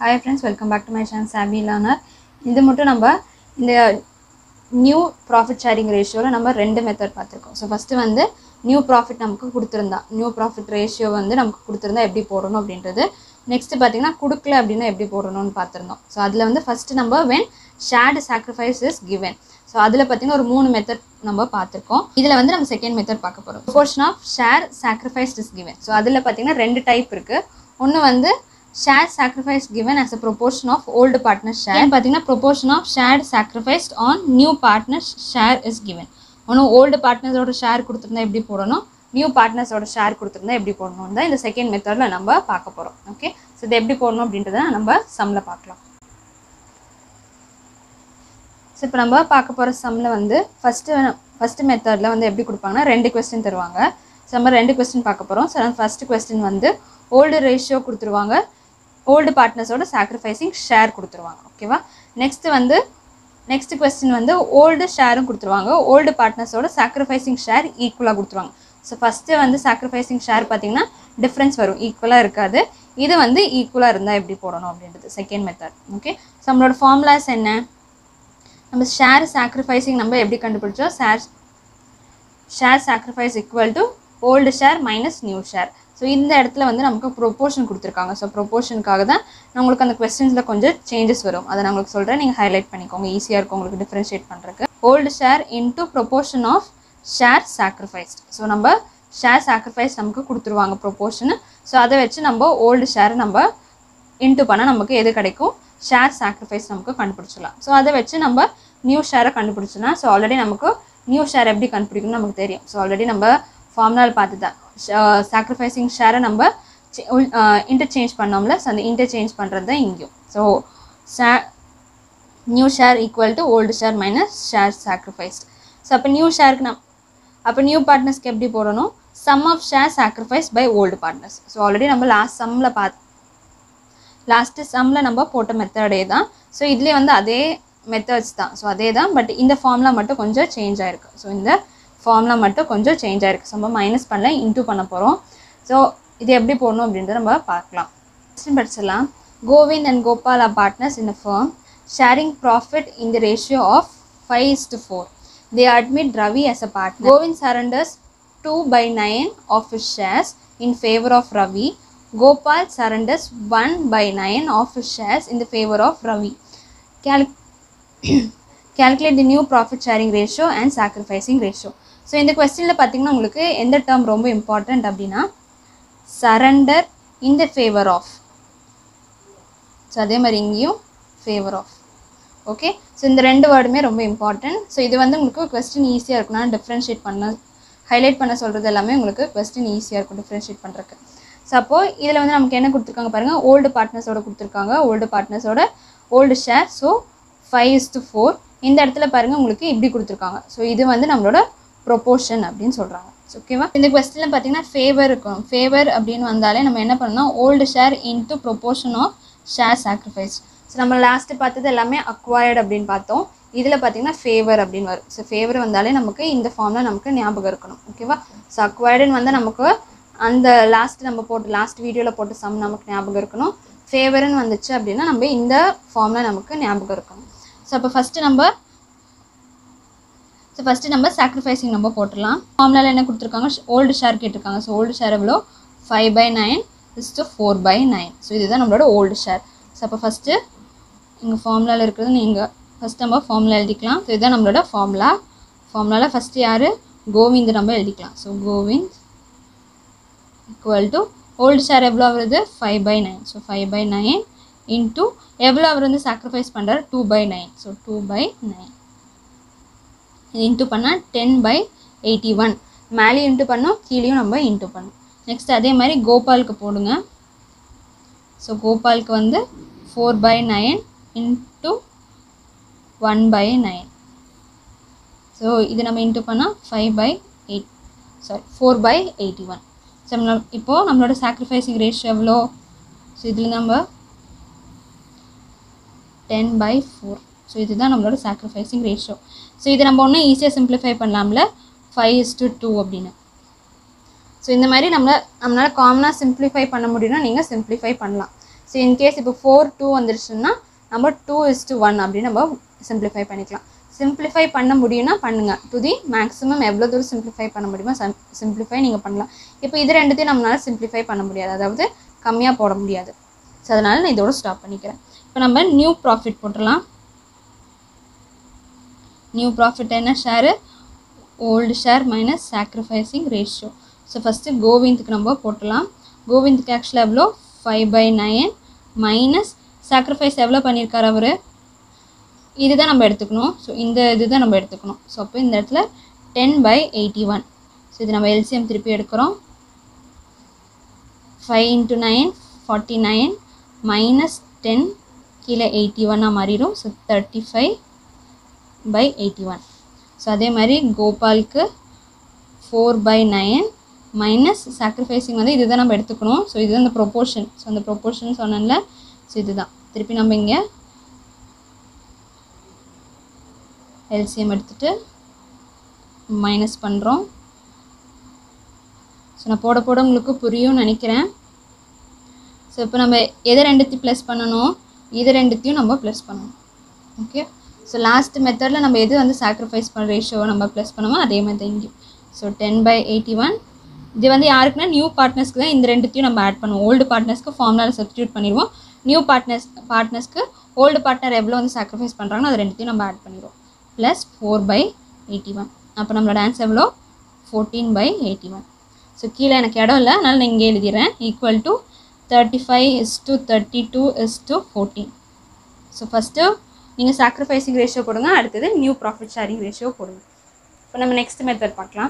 Hi friends welcome back to my channel சாபி learner இது மட்டும் நம்ம இந்த நியூ ப்ராஃபிட் ஷேரிங் ரேஷியோவில் நம்ம ரெண்டு மெத்தட் பார்த்துருக்கோம் ஸோ ஃபஸ்ட்டு வந்து நியூ ப்ராஃபிட் நமக்கு கொடுத்துருந்தா நியூ ப்ராஃபிட் ரேஷியோ வந்து நமக்கு கொடுத்துருந்தா எப்படி போடணும் அப்படின்றது நெக்ஸ்ட்டு பார்த்தீங்கன்னா கொடுக்கல அப்படின்னா எப்படி போடணும்னு பார்த்துருந்தோம் ஸோ அதில் வந்து ஃபஸ்ட்டு நம்ம when shared sacrifice is given so அதில் பார்த்தீங்கன்னா ஒரு மூணு மெத்தட் நம்ம பார்த்துருக்கோம் இதில் வந்து நம்ம செகண்ட் மெத்தட் பார்க்க போகிறோம் proportion of share sacrifice is given so அதில் பார்த்தீங்கன்னா ரெண்டு டைப் இருக்குது ஒன்று வந்து share sacrifice given as a proportion of old partner share பார்த்தீங்கன்னா proportion of shared sacrificed on new partners share is given ஒன்று ஓல்டு பார்ட்னர்ஸோட ஷேர் கொடுத்துருந்தா எப்படி போடணும் நியூ பார்ட்னர்ஸோட ஷேர் கொடுத்துருந்தா எப்படி போடணும் தான் இந்த செகண்ட் மெத்தடில் நம்ம பார்க்க போகிறோம் ஓகே ஸோ இது எப்படி போடணும் அப்படின்றத நம்ம சம்மில் பார்க்கலாம் ஸோ இப்போ நம்ம பார்க்க போகிற சம்மில் வந்து ஃபஸ்ட்டு ஃபஸ்ட்டு மெத்தடில் வந்து எப்படி கொடுப்பாங்கன்னா ரெண்டு கொஸ்டின் தருவாங்க ஸோ நம்ம ரெண்டு கொஸ்டின் பார்க்க போகிறோம் ஸோ ஃபஸ்ட்டு கொஸ்டின் வந்து ஓல்டு ரேஷியோ கொடுத்துருவாங்க ஓல்டு பார்ட்னர்ஸோட சாக்ரிஃபைசிங் ஷேர் கொடுத்துருவாங்க ஓகேவா நெக்ஸ்ட் வந்து நெக்ஸ்ட் கொஸ்டின் வந்து ஓல்டு ஷேரும் கொடுத்துருவாங்க ஓல்டு பார்ட்னர்ஸோட சாக்ரிஃபைசிங் ஷேர் ஈக்குவலாக கொடுத்துருவாங்க ஸோ ஃபஸ்ட்டு வந்து சாக்ரிஃபைசிங் ஷேர் பார்த்தீங்கன்னா டிஃப்ரென்ஸ் வரும் ஈக்குவலாக இருக்காது இது வந்து ஈக்குவலாக இருந்தால் எப்படி போடணும் அப்படின்றது செகண்ட் மெத்தட் ஓகே ஸோ நம்மளோட ஃபார்முலாஸ் என்ன நம்ம ஷேர் சாக்ரிஃபைசிங் நம்ம எப்படி கண்டுபிடிச்சோம் share share sacrifice equal to old share minus new share so இந்த இடத்துல வந்து நமக்கு ப்ரொப்போர்ஷன் கொடுத்துருக்காங்க ஸோ ப்ரொப்போர்ஷனுக்காக தான் நான் உங்களுக்கு அந்த கொஸ்டின்ஸில் கொஞ்சம் சேஞ்சஸ் வரும் அதை நான் உங்களுக்கு சொல்கிறேன் நீங்கள் ஹைலைட் பண்ணிக்கோங்க ஈஸியாக இருக்கும் உங்களுக்கு டிஃப்ரென்ஷியேட் பண்ணுறதுக்கு old share into proportion of share sacrificed so நம்ம ஷேர் சாக்ரிஃபைஸ் நமக்கு கொடுத்துருவாங்க ப்ரொப்போர்ஷனு ஸோ அதை வச்சு நம்ம ஓல்டு ஷேர் நம்ம இன்ட்டு பண்ணால் நமக்கு எது கிடைக்கும் ஷேர் சாக்ரிஃபைஸ் நமக்கு கண்டுபிடிச்சிடலாம் ஸோ அதை வச்சு நம்ம நியூ ஷேரை கண்டுபிடிச்சோன்னா ஸோ ஆல்ரெடி நமக்கு நியூ ஷேர் எப்படி கண்டுபிடிக்கணும்னு நமக்கு தெரியும் ஸோ ஆல்ரெடி நம்ம ஃபார்முலாவில் பார்த்து தான் சாக்ரிஃபைசிங் ஷேரை நம்ம இன்டர்சேஞ்ச் பண்ணோம்ல ஸோ அந்த இன்டர்சேஞ்ச் பண்ணுறது தான் இங்கேயும் ஸோ ஷே new share equal to old share minus share sacrificed so அப்போ நியூ ஷேருக்கு நம் அப்போ நியூ பார்ட்னர்ஸ்க்கு எப்படி போடணும் sum of share sacrifice by old partners so already நம்ம லாஸ்ட் சம்மில் பார்த்து லாஸ்ட்டு சம்மில் நம்ம போட்ட மெத்தடே தான் ஸோ இதுலேயே வந்து அதே மெத்தட்ஸ் தான் ஸோ அதே தான் பட் இந்த ஃபார்முலா மட்டும் கொஞ்சம் சேஞ்ச் ஆயிருக்கு ஸோ இந்த ஃபார்முலா மட்டும் கொஞ்சம் சேஞ்ச் ஆயிருக்கு ஸோ நம்ம மைனஸ் பண்ணல இன்டூ பண்ண போகிறோம் ஸோ இது எப்படி போடணும் அப்படின்றத நம்ம பார்க்கலாம் கொஸ்டின் படிச்சிடலாம் Govind and Gopal are partners in a firm sharing profit in the ratio of five is to four they admit Ravi as a partner Govind surrenders two by nine of his shares in favor of Ravi. Gopal surrenders 1 by 9 of his shares in the favor of Ravi. Cal- calculate the new profit sharing ratio and sacrificing ratio. So இந்த கொஸ்டினில் பார்த்தீங்கன்னா உங்களுக்கு எந்த term ரொம்ப important அப்படின்னா surrender in the favour of so அதே மாதிரி இங்கேயும் ஃபேவர் ஆஃப் ஓகே ஸோ இந்த ரெண்டு வேர்டுமே ரொம்ப இம்பார்ட்டன்ட் ஸோ இது வந்து உங்களுக்கு கொஸ்டின் ஈஸியாக இருக்கும்னா டிஃப்ரென்ஷியேட் பண்ண ஹைலைட் பண்ண சொல்கிறது எல்லாமே உங்களுக்கு கொஸ்டின் ஈஸியாக இருக்கும் டிஃப்ரென்ஷியேட் பண்ணுறதுக்கு ஸோ அப்போது இதில் வந்து நமக்கு என்ன கொடுத்துருக்காங்க பாருங்கள் ஓல்டு பார்ட்னர்ஸோட கொடுத்துருக்காங்க ஓல்டு பார்ட்னர்ஸோட old share so five is to four இந்த இடத்துல பாருங்கள் உங்களுக்கு இப்படி கொடுத்துருக்காங்க ஸோ இது வந்து நம்மளோட ப்ரொப்போர்ஷன் அப்படின்னு சொல்கிறாங்க ஓகேவா இந்த கொஸ்டினில் பார்த்தீங்கன்னா ஃபேவர் இருக்கும் ஃபேவர் அப்படின்னு வந்தாலே நம்ம என்ன பண்ணணும் old share into proportion of share sacrifice so நம்ம லாஸ்ட்டு பார்த்தது எல்லாமே அக்வயர்டு அப்படின்னு பார்த்தோம் இதில் பார்த்தீங்கன்னா ஃபேவர் அப்படின்னு வரும் ஸோ ஃபேவர் வந்தாலே நமக்கு இந்த ஃபார்மில் நமக்கு ஞாபகம் இருக்கணும் ஓகேவா ஸோ அக்வயர்டுன்னு வந்து நமக்கு அந்த லாஸ்ட் நம்ம போட்டு லாஸ்ட் வீடியோவில் போட்ட சம் நமக்கு ஞாபகம் இருக்கணும் ஃபேவர்னு வந்துச்சு அப்படின்னா நம்ம இந்த ஃபார்மில் நமக்கு ஞாபகம் இருக்கணும் ஸோ அப்போ ஃபஸ்ட்டு நம்ம ஸோ ஃபஸ்ட்டு நம்ம சாக்ரிஃபைசிங் நம்ம போட்டுடலாம் ஃபார்முலாவில் என்ன கொடுத்துருக்காங்க ஓல்டு ஷேர் கேட்டிருக்காங்க ஸோ ஓல்டு ஷேர் எவ்வளோ five by nine is to four by nine so இதுதான் நம்மளோட ஓல்டு ஷேர் ஸோ அப்போ ஃபஸ்ட்டு இங்கே ஃபார்முலாவில் இருக்கிறது நீங்கள் ஃபஸ்ட் நம்ம ஃபார்முலா எழுதிக்கலாம் ஸோ இதுதான் நம்மளோட ஃபார்முலா ஃபார்முலாவில் ஃபஸ்ட்டு யார் கோவிந்த் நம்ம எழுதிக்கலாம் so Govind equal to old share எவ்வளோ வருது five by nine so five by nine into எவ்வளோ அவர் வந்து சாக்ரிஃபைஸ் பண்ணுறாரு two by nine so two by nine இது இன்ட்டு பண்ணால் டென் பை எயிட்டி ஒன் மேலேயும் இன்ட்டு பண்ணோம் கீழேயும் நம்ம இன்ட்டு பண்ணோம் நெக்ஸ்ட் அதே மாதிரி கோபாலுக்கு போடுங்க ஸோ கோபாலுக்கு வந்து four by nine into one by nine so இது நம்ம இன்ட்டு பண்ணால் five by eight sorry four by eighty one so நம்ம இப்போது நம்மளோட சாக்ரிஃபைசிங் ரேஷியோ எவ்வளோ ஸோ இதில் நம்ம டென் பை ஃபோர் ஸோ இதுதான் நம்மளோட சாக்ரிஃபைசிங் ரேஷியோ ஸோ இதை நம்ம ஒன்றும் ஈஸியாக சிம்பிளிஃபை பண்ணலாம்ல ஃபைவ் இஸ் டு டூ அப்படின்னு ஸோ இந்த மாதிரி நம்மளை நம்மளால் காமனாக சிம்பிளிஃபை பண்ண முடியும்னா நீங்கள் சிம்பிளிஃபை பண்ணலாம் ஸோ ஸோ இன்கேஸ் இப்போ ஃபோர் டூ வந்துருச்சுன்னா நம்ம டூ இஸ் டு ஒன் அப்படின்னு நம்ம சிம்பிளிஃபை பண்ணிக்கலாம் சிம்பிளிஃபை பண்ண முடியும்னா பண்ணுங்கள் டு தி மேக்ஸிமம் எவ்வளோ தூரம் சிம்பிளிஃபை பண்ண முடியுமோ சிம்பிளிஃபை நீங்கள் பண்ணலாம் இப்போ இது ரெண்டுத்தையும் நம்மளால சிம்பிளிஃபை பண்ண முடியாது அதாவது கம்மியாக போட முடியாது ஸோ அதனால் நான் இதோட ஸ்டாப் பண்ணிக்கிறேன் இப்போ நம்ம நியூ ப்ராஃபிட் போட்டுடலாம் நியூ ப்ராஃபிட் என்ன share old share minus sacrificing ratio so first கோவிந்துக்கு நம்ம போட்டுடலாம் கோவிந்துக்கு ஆக்சுவலாக எவ்வளோ five by nine minus sacrifice எவ்வளோ பண்ணியிருக்காரு அவர் இதுதான் நம்ம எடுத்துக்கணும் ஸோ இந்த இது தான் நம்ம எடுத்துக்கணும் ஸோ அப்போ இந்த இடத்துல ten by eighty one so இது நம்ம எல்சிஎம் திருப்பி எடுக்கிறோம் five into nine forty nine minus ten கீழே எயிட்டி ஒன்னாக மாறிடும் so thirty five by eighty one so அதே மாதிரி கோபாலுக்கு four by nine minus sacrificing வந்து இதுதான் நம்ம எடுத்துக்கணும் ஸோ இதுதான் இந்த ப்ரொப்போர்ஷன் ஸோ அந்த ப்ரொப்போர்ஷன் சொன்னேன்ல ஸோ இதுதான் திருப்பி நம்ம இங்கே எல்சிஎம் எடுத்துகிட்டு மைனஸ் பண்ணுறோம் ஸோ நான் போட போட உங்களுக்கு புரியும்னு நினைக்கிறேன் ஸோ இப்போ நம்ம எதை ரெண்டுத்தையும் ப்ளஸ் பண்ணணும் இது ரெண்டுத்தையும் நம்ம ப்ளஸ் பண்ணணும் ஓகே ஸோ லாஸ்ட் மெத்தடில் நம்ம எது வந்து சாக்ரிஃபைஸ் பண்ணுற ரேஷியோவை நம்ம ப்ளஸ் பண்ணுமோ அதே மாதிரி தான் இங்கேயும் so ten by eighty one இது வந்து யாருக்குன்னா நியூ பார்ட்னர்ஸ்க்கு தான் இந்த ரெண்டுத்தையும் நம்ம ஆட் பண்ணுவோம் ஓல்டு பார்ட்னர்ஸ்க்கு ஃபார்முலாவில் சப்ஸ்டியூட் பண்ணிடுவோம் நியூ பார்ட்னர்ஸ் பார்ட்னர்ஸ்க்கு ஓல்டு பார்ட்னர் எவ்வளோ வந்து சாக்ரிஃபைஸ் பண்ணுறாங்களோ அது ரெண்டுத்தையும் நம்ம ஆட் பண்ணிடுவோம் plus four by eighty one அப்போ நம்மளோட ஆன்சர் எவ்வளோ fourteen by eighty one so கீழே எனக்கு இடம் இல்லை அதனால் நான் இங்கே எழுதிடுறேன் equal to thirty five is to thirty two is to fourteen so first நீங்கள் சாக்ரிஃபைசிங் ரேஷியோ போடுங்க அடுத்தது நியூ ப்ராஃபிட் ஷேரிங் ரேஷியோ போடுங்க இப்போ நம்ம நெக்ஸ்ட் மெத்தட் பார்க்கலாம்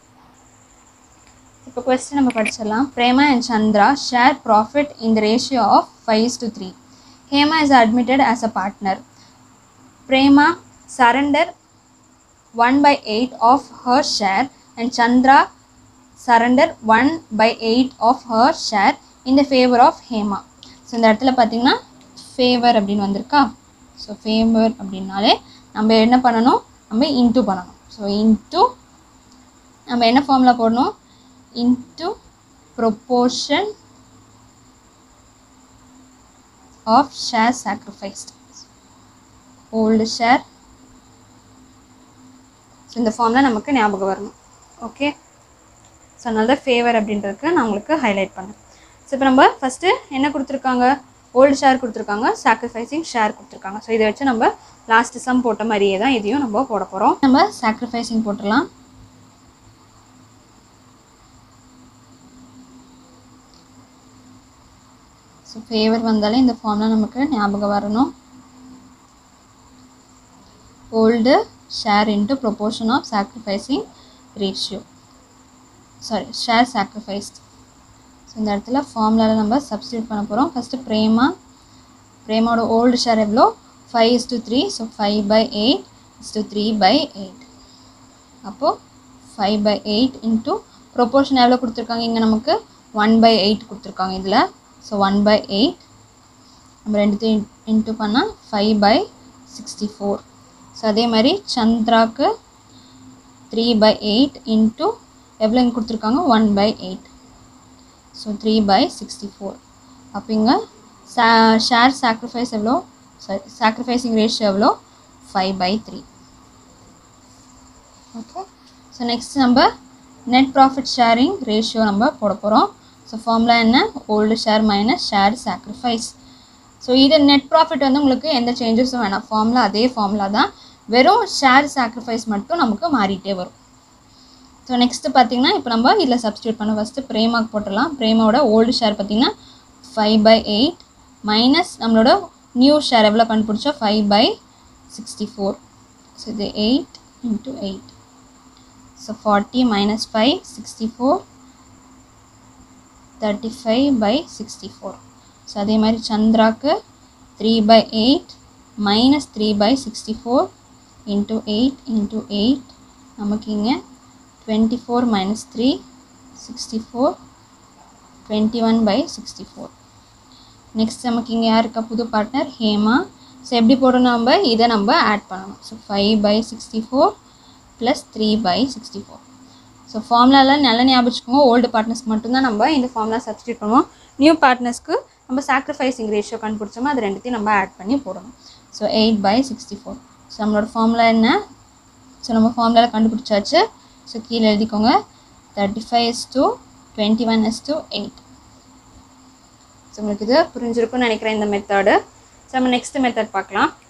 இப்போ கொஸ்டின் நம்ம படிச்சிடலாம் Prema and Chandra share profit in the ratio of five to three Hema is admitted as a partner Prema surrender 1 by 8 of her share and Chandra surrender 1 by 8 of her share in the favor of Hema. So இந்த இடத்துல பார்த்தீங்கன்னா favour அப்படின்னு வந்திருக்கா so favour அப்படின்னாலே நம்ம என்ன பண்ணணும் நம்ம இன்ட்டு பண்ணணும் ஸோ இன்ட்டு நம்ம என்ன ஃபார்மில் போடணும் into proportion of share sacrificed old share so இந்த ஃபார்மில் நமக்கு ஞாபகம் வரணும் ஓகே ஸோ அதனால தான் ஃபேவர் அப்படின்றதுக்கு நான் உங்களுக்கு ஹைலைட் பண்ணேன் ஸோ இப்போ நம்ம ஃபஸ்ட்டு என்ன கொடுத்துருக்காங்க ஓல்டு ஷேர் கொடுத்துருக்காங்க சாக்ரிஃபைசிங் ஷேர் கொடுத்துருக்காங்க ஸோ இதை வச்சு நம்ம லாஸ்ட் சம் போட்ட மாதிரியே தான் இதையும் நம்ம போட போகிறோம் நம்ம சாக்ரிஃபைசிங் போட்டுடலாம் ஸோ ஃபேவர் வந்தாலே இந்த ஃபார்மில் நமக்கு ஞாபகம் வரணும் old share into proportion of sacrificing ratio sorry share sacrificed so இந்த இடத்துல ஃபார்முலாவில் நம்ம சப்ஸ்டியூட் பண்ண போகிறோம் ஃபஸ்ட்டு பிரேமா பிரேமாவோட ஓல்டு ஷேர் எவ்வளோ five is to three so five by eight is to three by eight அப்போது five by eight into proportion எவ்வளோ கொடுத்துருக்காங்க இங்கே நமக்கு ஒன் பை எயிட் கொடுத்துருக்காங்க இதில் ஸோ ஒன் பை எயிட் நம்ம ரெண்டுத்தையும் இன்ட்டு பண்ணால் five by sixty four so அதே மாதிரி சந்திராக்கு த்ரீ பை எயிட் இன்ட்டு எவ்வளோ இங்கே கொடுத்துருக்காங்க one by eight so three by sixty four அப்போ இங்கே சா ஷேர் சாக்ரிஃபைஸ் எவ்வளோ சாரி சாக்ரிஃபைசிங் ரேஷியோ எவ்வளோ five by three okay so next நம்ம நெட் ப்ராஃபிட் ஷேரிங் ரேஷியோ நம்ம போட போகிறோம் ஸோ ஃபார்முலா என்ன old share minus share sacrifice so இது நெட் ப்ராஃபிட் வந்து உங்களுக்கு எந்த சேஞ்சஸும் வேணாம் ஃபார்முலா அதே ஃபார்முலா தான் வெறும் ஷேர் சாக்ரிஃபைஸ் மட்டும் நமக்கு மாறிட்டே வரும் ஸோ நெக்ஸ்ட்டு பார்த்தீங்கன்னா இப்போ நம்ம இதில் சப்ஸ்டியூட் பண்ண ஃபஸ்ட்டு பிரேமாக்கு போட்டுடலாம் பிரேமாவோட ஓல்டு ஷேர் பார்த்தீங்கன்னா ஃபைவ் பை எயிட் மைனஸ் நம்மளோட நியூ ஷேர் எவ்வளோ கண்டுபிடிச்சா five by sixty four so இது eight into eight so forty minus five sixty four thirty five by sixty four so அதே மாதிரி சந்திராக்கு three by eight minus three by sixty four into eight into eight நமக்கு இங்கே twenty four minus three sixty four twenty one by sixty four next நமக்கு இங்கே யார் இருக்கா புது பார்ட்னர் ஹேமா ஸோ எப்படி போடணும் நம்ம இதை நம்ம ஆட் பண்ணணும் so five by sixty four plus three by sixty four so ஃபார்முலாவில் நல்ல ஞாபகம் வச்சுக்கோங்க ஓல்டு பார்ட்னர்ஸ்க்கு மட்டும்தான் நம்ம இந்த ஃபார்முலா சப்ஸ்டியூட் பண்ணுவோம் நியூ பார்ட்னர்ஸ்க்கு நம்ம சாக்ரிஃபைசிங் ரேஷியோ கண்டுபிடிச்சோமோ அது ரெண்டுத்தையும் நம்ம ஆட் பண்ணி போடணும் so eight by sixty four so நம்மளோட ஃபார்முலா என்ன ஸோ நம்ம ஃபார்முலாவில் கண்டுபிடிச்சாச்சு ஸோ கீழே எழுதிக்கோங்க thirty five is to twenty one is to eight so உங்களுக்கு இது புரிஞ்சிருக்கும்னு நினைக்கிறேன் இந்த மெத்தடு ஸோ நம்ம நெக்ஸ்ட் மெத்தட் பார்க்கலாம்